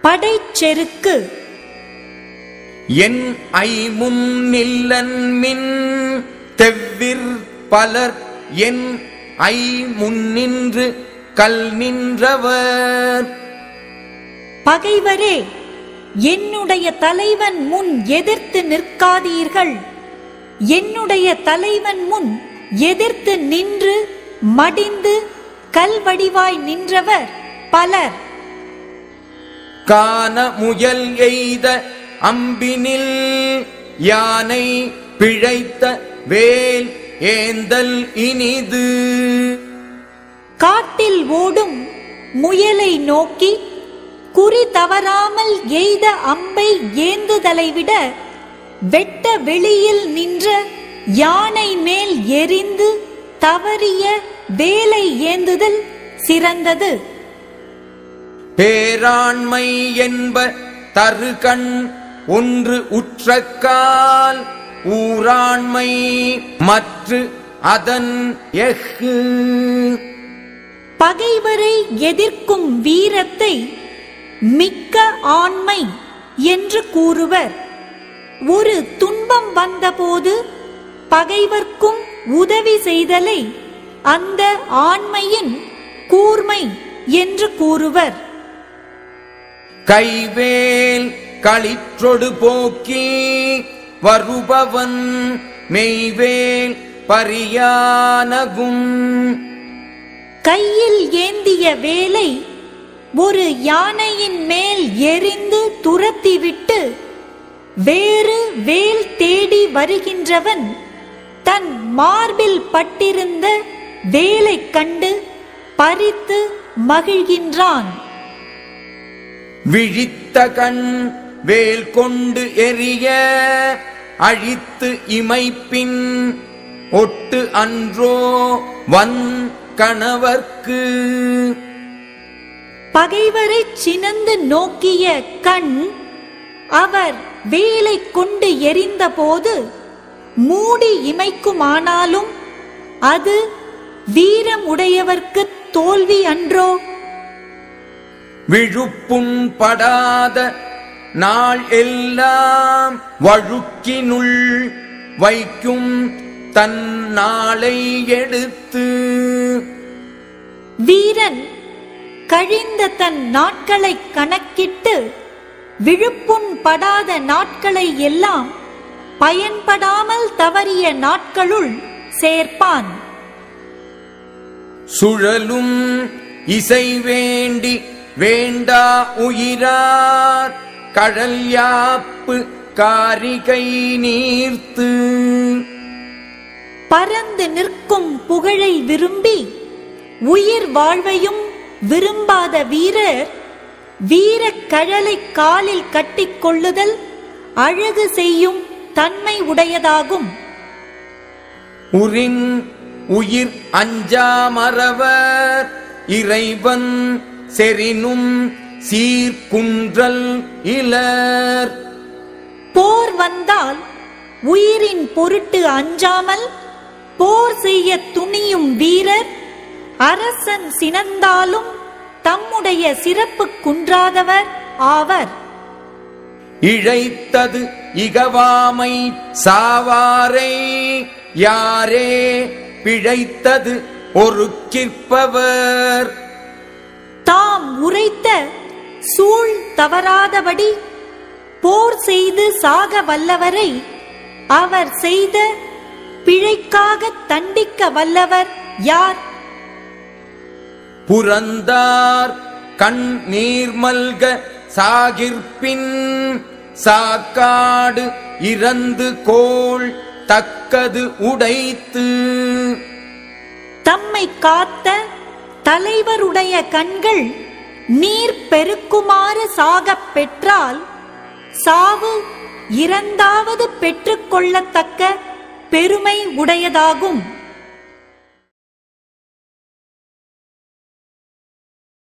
படைச்செருக்கு என் ஐமும் நில்லன் மின் தெவ்விர் பலர் என் ஐ முன்னின்று கல் நின்றவர் பகைவரே என்னுடைய தலைவன் முன் எதிர்த்து நிற்காதீர்கள் என்னுடைய தலைவன் முன் எதிர்த்து நின்று மடிந்து கல்வடிவாய் நின்றவர் பலர் கான முயல் எய்த அம்பினில் யானை பிழைத்த வேல் ஏந்தல் இனிது காட்டில் ஓடும் முயலை நோக்கி குறி தவறாமல் எய்த அம்பை ஏந்துதலை விட வெட்ட வெளியில் நின்ற யானை மேல் எரிந்து தவறிய வேலை ஏந்துதல் சிறந்தது பேராண்மை என்ப தருகண் ஒன்று உற்றக்கால் ஊராண்மை மற்று அதன் எஃகு பகைவரை எதிர்க்கும் வீரத்தை மிக்க ஆண்மை என்று கூறுவர் ஒரு துன்பம் வந்தபோது பகைவர்க்கும் உதவி செய்தலை அந்த ஆண்மையின் கூர்மை என்று கூறுவர் கைவேல் களிற்றொடு போக்கி வருபவன் மெய்வேல் பரியானகும் கையில் ஏந்திய வேலை ஒரு யானையின் மேல் எரிந்து துரத்திவிட்டு வேறு வேல் தேடி வருகின்றவன் தன் மார்பில் பட்டிருந்த வேலைக் கண்டு பறித்து மகிழ்கின்றான் விழித்த கண் வேல் கொண்டு எரிய அழித்து இமைப்பின் ஒட்டு அன்றோ வன் கணவர்க்கு பகைவரை சினந்து நோக்கிய கண் அவர் வேலை கொண்டு எரிந்தபோது மூடி இமைக்குமானாலும் அது வீரம் உடையவர்க்கு தோல்வி அன்றோ விழுப்புண் படாத நாள் எல்லாம் வழுக்கினுள் வைக்கும் தன் நாளை எடுத்து வீரன் கழிந்த தன் நாட்களை கணக்கிட்டு விழுப்புண் படாத நாட்களை எல்லாம் பயன்படாமல் தவறிய நாட்களுள் சேர்ப்பான் சுழலும் இசை வேண்டி வேண்டா உயிரார் கடல் யாப்பு காரிகை நீர்த்து பறந்து நிற்கும் புகழை விரும்பி உயிர் வாழ்வையும் விரும்பாத வீரர் வீரக் கழலை காலில் கட்டிக்கொள்ளுதல் அழகு செய்யும் தன்மை உடையதாகும் உரின் உயிர் அஞ்சாமறவர் இறைவன் செறினும் சீர்குன்றல் இலர் போர் வந்தால் உயிரின் பொருட்டு அஞ்சாமல் போர் செய்ய துணியும் வீரர் அரசன் சினந்தாலும் தம்முடைய சிறப்பு குன்றாதவர் ஆவர் இழைத்தது இகவாமை சாவாரை யாரே பிழைத்தது ஒருக்கிற்பவர் தாம் உரைத்த சூழ் தவறாதபடி போர் செய்து சாக வல்லவரை அவர் செய்த பிழைக்காக தண்டிக்க வல்லவர் யார் புறந்தார் கண் நீர்மல்க சாகிற்பின் சாக்காடு இறந்து கோள் தக்கது உடைத்து தம்மை காத்த தலைவருடைய கண்கள் நீர் பெருக்குமாறு சாகப் பெற்றால் சாவு இறந்தாவது பெற்றுக்கொள்ளத்தக்க பெருமை உடையதாகும்